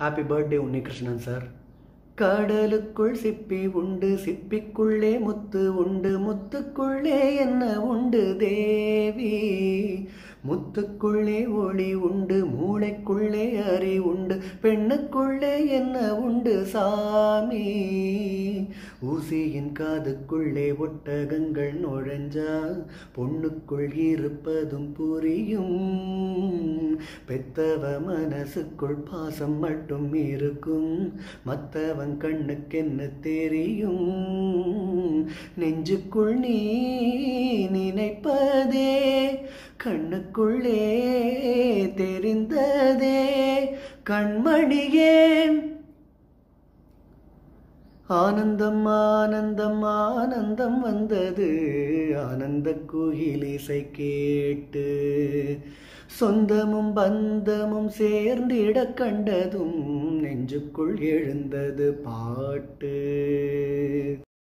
happy birthday Unnikrishnan sir கடலுக்குள் சிப்பி உண்டு சிப்பிக்குள்ளே முத்து உண்டு முத்துக்குள்ளே என்ன உண்டு தேவி முத்துக்குள்ளே ஒளி உண்டு மூளைக்குள்ளே அறி உண்டு பெண்ணுக்குள்ளே என்ன உண்டு சாமி ஊசியின் காதுக்குள்ளே ஒட்டகங்கள் நுழைஞ்சா பொண்ணுக்குள் இருப்பதும் புரியும் பெத்தவ மனசுக்குள் பாசம் மட்டும் இருக்கும் மத்தவன் கண்ணுக்கென்ன தெரியும் நெஞ்சுக்குள் நீ நினைப்பதே கண்ணுக்குள்ளே தெரிந்ததே கண்மணியே ஆனந்தம் ஆனந்தம் ஆனந்தம் வந்தது ஆனந்த குயில் இசை கேட்டு சொந்தமும் பந்தமும் சேர்ந்திட கண்டதும் நெஞ்சுக்குள் எழுந்தது பாட்டு